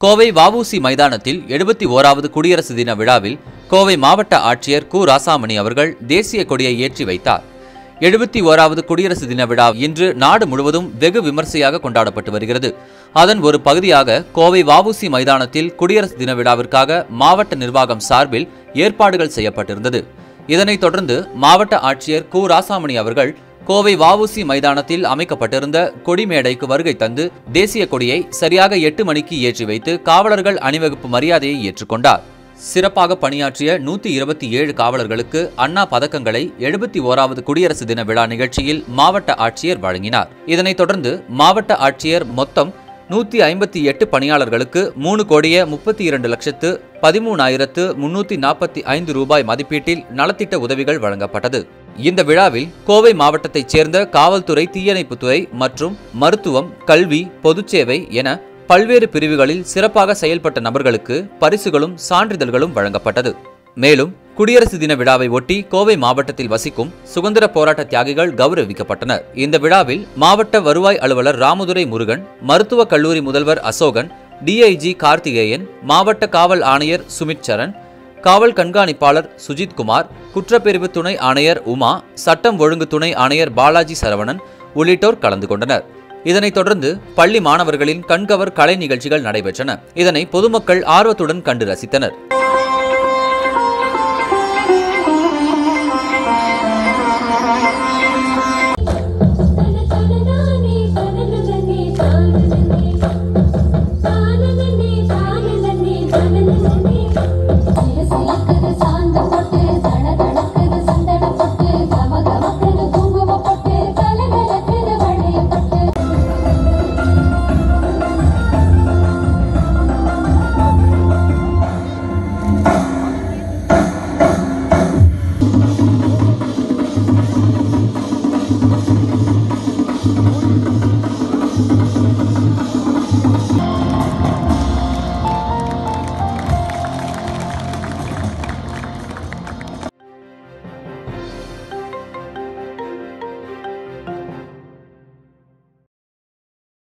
கோவை வஉசி மைதானத்தில் எழுபத்தி ஓராவது குடியரசு தின விழாவில் கோவை மாவட்ட ஆட்சியர் கு ராசாமணி அவர்கள் தேசிய கொடியை ஏற்றி வைத்தார் எழுபத்தி ஓராவது குடியரசு தின விழா இன்று நாடு முழுவதும் வெகு விமர்சையாக கொண்டாடப்பட்டு வருகிறது அதன் ஒரு பகுதியாக கோவை வஉசி மைதானத்தில் குடியரசு தின விழாவிற்காக மாவட்ட நிர்வாகம் சார்பில் ஏற்பாடுகள் செய்யப்பட்டிருந்தது இதனைத் தொடர்ந்து மாவட்ட ஆட்சியர் கு ராசாமணி அவர்கள் கோவை வஉசி மைதானத்தில் அமைக்கப்பட்டிருந்த கொடிமேடைக்கு வருகை தந்து தேசிய கொடியை சரியாக எட்டு மணிக்கு ஏற்றி வைத்து காவலர்கள் அணிவகுப்பு மரியாதையை ஏற்றுக்கொண்டார் சிறப்பாக பணியாற்றிய நூத்தி இருபத்தி ஏழு காவலர்களுக்கு அண்ணா பதக்கங்களை எழுபத்தி ஓராவது குடியரசு தின விழா நிகழ்ச்சியில் மாவட்ட ஆட்சியர் வழங்கினார் இதனைத் தொடர்ந்து மாவட்ட ஆட்சியர் மொத்தம் நூத்தி ஐம்பத்தி எட்டு பணியாளர்களுக்கு மூணு கோடியே முப்பத்தி இரண்டு லட்சத்து பதிமூணாயிரத்து முன்னூத்தி நாற்பத்தி ஐந்து ரூபாய் மதிப்பீட்டில் நலத்திட்ட உதவிகள் வழங்கப்பட்டது இந்த விழாவில் கோவை மாவட்டத்தைச் சேர்ந்த காவல்துறை தீயணைப்புத்துறை மற்றும் மருத்துவம் கல்வி பொதுச்சேவை என பல்வேறு பிரிவுகளில் சிறப்பாக செயல்பட்ட நபர்களுக்கு பரிசுகளும் சான்றிதழ்களும் வழங்கப்பட்டது மேலும் குடியரசு தின விழாவை ஒட்டி கோவை மாவட்டத்தில் வசிக்கும் சுதந்திர போராட்ட தியாகிகள் கௌரவிக்கப்பட்டனர் இந்த விழாவில் மாவட்ட வருவாய் அலுவலர் ராமதுரை முருகன் மருத்துவக் கல்லூரி முதல்வர் அசோகன் டிஐஜி கார்த்திகேயன் மாவட்ட காவல் ஆணையர் சுமித் சரண் காவல் கண்காணிப்பாளர் சுஜித் குமார் குற்றப்பிரிவு துணை ஆணையர் உமா சட்டம் ஒழுங்கு துணை ஆணையர் பாலாஜி சரவணன் உள்ளிட்டோர் கலந்து கொண்டனர் இதனைத் தொடர்ந்து பள்ளி மாணவர்களின் கண்கவர் கலை நிகழ்ச்சிகள் நடைபெற்றன இதனை பொதுமக்கள் ஆர்வத்துடன் கண்டு ரசித்தனர்